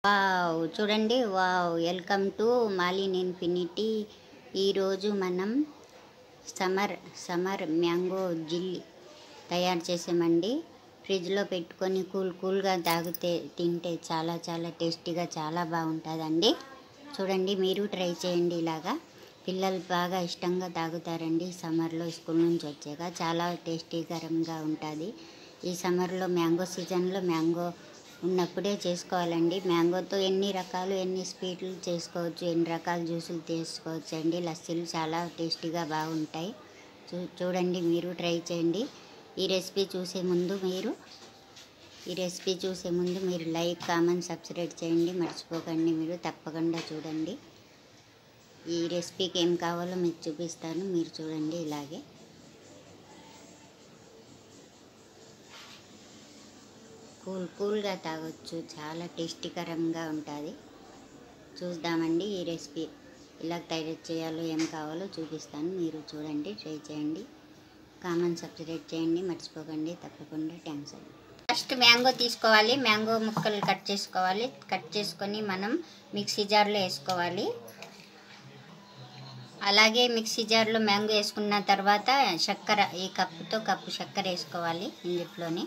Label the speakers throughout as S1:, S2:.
S1: wow చూడండి wow welcome to మాలిన్ infinity ఈరోజు మనం సమ్మర్ సమ్మర్ మ్యాంగో జిల్లీ తయారు చేసామండి ఫ్రిడ్జ్లో పెట్టుకొని కూల్ కూల్గా తాగితే తింటే చాలా చాలా టేస్టీగా చాలా బాగుంటుందండి చూడండి మీరు ట్రై చేయండి ఇలాగా పిల్లలు బాగా ఇష్టంగా తాగుతారండి సమ్మర్లో స్కూల్ నుంచి వచ్చాక చాలా టేస్టీకరంగా ఉంటుంది ఈ సమ్మర్లో మ్యాంగో సీజన్లో మ్యాంగో ఉన్నప్పుడే చేసుకోవాలండి మ్యాంగోతో ఎన్ని రకాలు ఎన్ని స్వీట్లు చేసుకోవచ్చు ఎన్ని రకాల జ్యూసులు చేసుకోవచ్చు అండి లస్సీలు చాలా టేస్టీగా బాగుంటాయి చూ చూడండి మీరు ట్రై చేయండి ఈ రెసిపీ చూసే ముందు మీరు ఈ రెసిపీ చూసే ముందు మీరు లైక్ కామెంట్ సబ్స్క్రైబ్ చేయండి మర్చిపోకండి మీరు తప్పకుండా చూడండి ఈ రెసిపీకి ఏం కావాలో మీకు చూపిస్తాను మీరు చూడండి ఇలాగే కూల్ కూల్గా తాగొచ్చు చాలా టేస్టీకరంగా ఉంటుంది చూద్దామండి ఈ రెసిపీ ఇలా తయారు చేయాలో ఏం కావాలో చూపిస్తాను మీరు చూడండి ట్రై చేయండి కామెంట్ సబ్స్క్రైబ్ చేయండి మర్చిపోకండి తప్పకుండా థ్యాంక్స్ అండి ఫస్ట్ మ్యాంగో తీసుకోవాలి మ్యాంగో ముక్కలు కట్ చేసుకోవాలి కట్ చేసుకొని మనం మిక్సీ జార్లో వేసుకోవాలి అలాగే మిక్సీ జార్లో మ్యాంగో వేసుకున్న తర్వాత చక్కెర ఈ కప్పుతో కప్పు చక్కెర వేసుకోవాలి ఇందులోని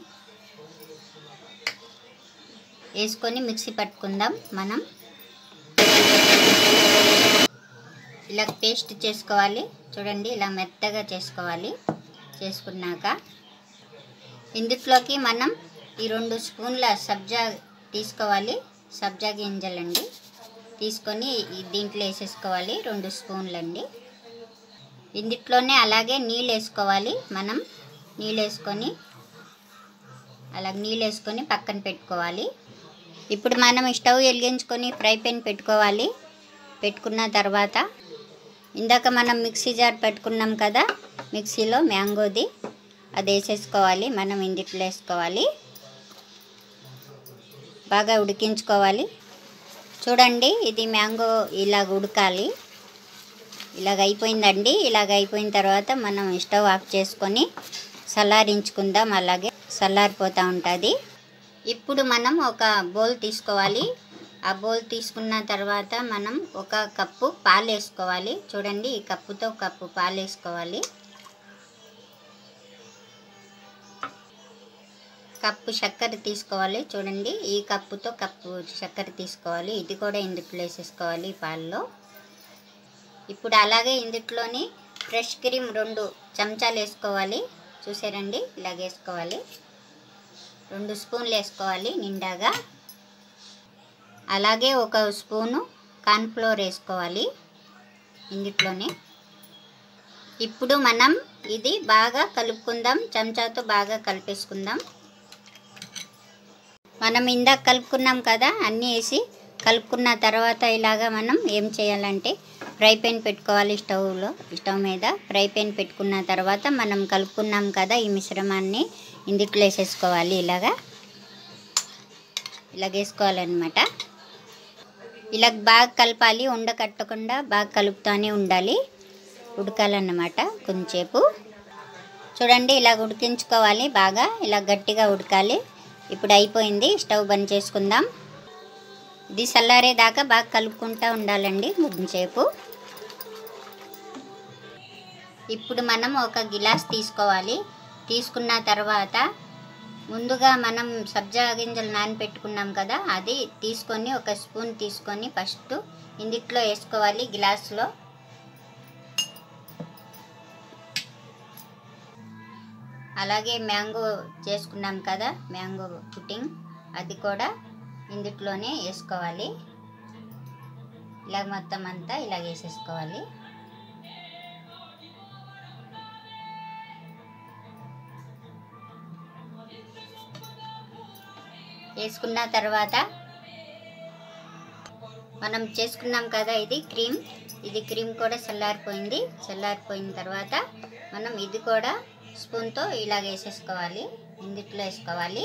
S1: వేసుకొని మిక్సీ పట్టుకుందాం మనం ఇలా పేస్ట్ చేసుకోవాలి చూడండి ఇలా మెత్తగా చేసుకోవాలి చేసుకున్నాక ఇందులోకి మనం ఈ రెండు స్పూన్ల సబ్జా తీసుకోవాలి సబ్జా గింజలండి తీసుకొని ఈ దీంట్లో వేసేసుకోవాలి రెండు స్పూన్లండి ఇందుట్లోనే అలాగే నీళ్ళు వేసుకోవాలి మనం నీళ్ళు వేసుకొని అలా నీళ్ళు వేసుకొని పక్కన పెట్టుకోవాలి ఇప్పుడు మనం స్టవ్ వెలిగించుకొని ఫ్రై పెన్ పెట్టుకోవాలి పెట్టుకున్న తర్వాత ఇందాక మనం మిక్సీ జార్ పెట్టుకున్నాం కదా మిక్సీలో మ్యాంగోది అది వేసేసుకోవాలి మనం ఇందిట్లో వేసుకోవాలి బాగా ఉడికించుకోవాలి చూడండి ఇది మ్యాంగో ఇలాగ ఉడకాలి ఇలాగ అయిపోయిందండి ఇలాగ అయిపోయిన తర్వాత మనం స్టవ్ ఆఫ్ చేసుకొని చల్లారించుకుందాం అలాగే చల్లారిపోతూ ఉంటుంది ఇప్పుడు మనం ఒక బౌల్ తీసుకోవాలి ఆ బౌల్ తీసుకున్న తర్వాత మనం ఒక కప్పు పాలు వేసుకోవాలి చూడండి ఈ కప్పుతో కప్పు పాలు వేసుకోవాలి కప్పు చక్కెర తీసుకోవాలి చూడండి ఈ కప్పుతో కప్పు చక్కెర తీసుకోవాలి ఇది కూడా ఇందుట్లో వేసేసుకోవాలి పాలలో ఇప్పుడు అలాగే ఇందుట్లోని ఫ్రెష్ క్రీమ్ రెండు చెంచాలు వేసుకోవాలి చూసారండి ఇలాగ వేసుకోవాలి రెండు స్పూన్లు వేసుకోవాలి నిండాగా అలాగే ఒక స్పూను కార్న్ఫ్లోర్ వేసుకోవాలి ఇందుట్లోనే ఇప్పుడు మనం ఇది బాగా కలుపుకుందాం చెంచాతో బాగా కలిపేసుకుందాం మనం ఇందాక కలుపుకున్నాం కదా అన్నీ వేసి కలుపుకున్న తర్వాత ఇలాగా మనం ఏం చేయాలంటే ఫ్రై పెన్ పెట్టుకోవాలి స్టవ్లో స్టవ్ మీద ఫ్రై పెన్ పెట్టుకున్న తర్వాత మనం కలుపుకున్నాం కదా ఈ మిశ్రమాన్ని ఇందుట్లో వేసేసుకోవాలి ఇలాగా ఇలాగ వేసుకోవాలన్నమాట ఇలా బాగా కలపాలి ఉండకట్టకుండా బాగా కలుపుతూనే ఉండాలి ఉడకాలన్నమాట కొంచెంసేపు చూడండి ఇలా ఉడికించుకోవాలి బాగా ఇలా గట్టిగా ఉడకాలి ఇప్పుడు అయిపోయింది స్టవ్ బంద్ చేసుకుందాం ఇది చల్లారేదాకా బాగా కలుపుకుంటూ ఉండాలండి కొంచెంసేపు ఇప్పుడు మనం ఒక గిలాస్ తీసుకోవాలి తీసుకున్న తర్వాత ముందుగా మనం సబ్జా గింజలు నానబెట్టుకున్నాం కదా అది తీసుకొని ఒక స్పూన్ తీసుకొని ఫస్ట్ ఇందిట్లో వేసుకోవాలి గ్లాస్లో అలాగే మ్యాంగో చేసుకున్నాం కదా మ్యాంగో పుట్టింగ్ అది కూడా ఇందుట్లోనే వేసుకోవాలి ఇలా మొత్తం అంతా ఇలా వేసేసుకోవాలి వేసుకున్న తర్వాత మనం చేసుకున్నాం కదా ఇది క్రీమ్ ఇది క్రీమ్ కూడా చల్లారిపోయింది చల్లారిపోయిన తర్వాత మనం ఇది కూడా స్పూన్తో ఇలాగ వేసేసుకోవాలి ఇందుట్లో వేసుకోవాలి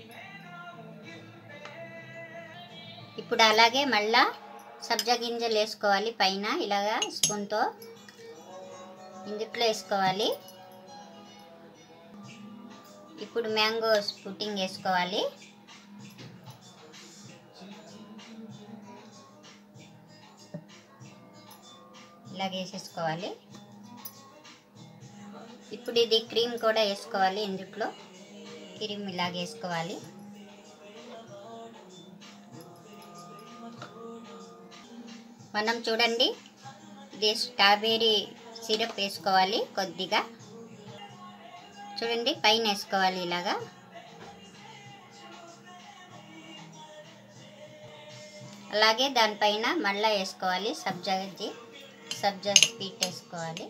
S1: ఇప్పుడు అలాగే మళ్ళా సబ్జా గింజలు వేసుకోవాలి పైన ఇలాగా స్పూన్తో ఇందుట్లో వేసుకోవాలి ఇప్పుడు మ్యాంగో పుట్టింగ్ వేసుకోవాలి ఇలాగ వేసేసుకోవాలి ఇప్పుడు ఇది క్రీమ్ కూడా వేసుకోవాలి ఇందుట్లో క్రీమ్ ఇలాగ వేసుకోవాలి మనం చూడండి ఇది స్ట్రాబెర్రీ సిరప్ వేసుకోవాలి కొద్దిగా చూడండి పైన వేసుకోవాలి ఇలాగా అలాగే దానిపైన మళ్ళీ వేసుకోవాలి సబ్జా గజ్జి సబ్జా స్వీట్ వేసుకోవాలి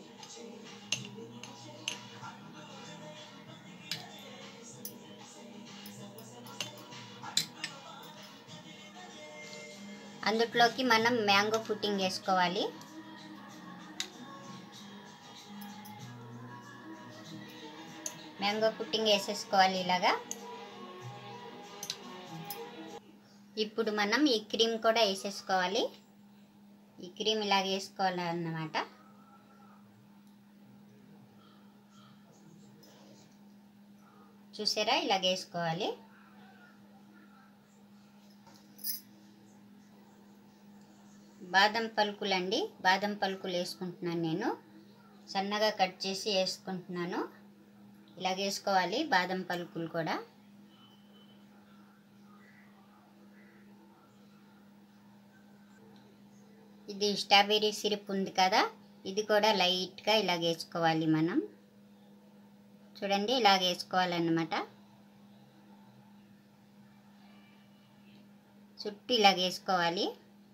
S1: అందులోకి మనం మ్యాంగో పుట్టింగ్ వేసుకోవాలి మ్యాంగో పుట్టింగ్ వేసేసుకోవాలి ఇలాగా ఇప్పుడు మనం ఈ క్రీమ్ కూడా వేసేసుకోవాలి ఈ క్రీమ్ ఇలాగ వేసుకోవాలి అన్నమాట చూసారా ఇలాగ వేసుకోవాలి బాదం పలుకులండి బాదం పలుకులు వేసుకుంటున్నాను నేను సన్నగా కట్ చేసి వేసుకుంటున్నాను ఇలాగ వేసుకోవాలి బాదం పలుకులు కూడా ఇది స్ట్రాబెర్రీ సిరప్ ఉంది కదా ఇది కూడా లైట్గా ఇలాగ వేసుకోవాలి మనం చూడండి ఇలాగ వేసుకోవాలన్నమాట చుట్టూ ఇలాగ వేసుకోవాలి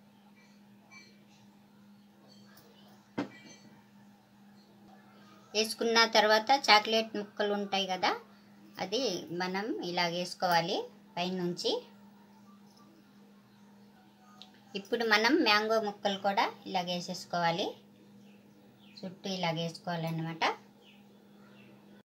S1: వేసుకున్న తర్వాత చాక్లెట్ ముక్కలు ఉంటాయి కదా అది మనం ఇలా వేసుకోవాలి పైనుంచి ఇప్పుడు మనం మ్యాంగో ముక్కలు కూడా ఇలాగ వేసేసుకోవాలి చుట్టూ ఇలాగ వేసుకోవాలన్నమాట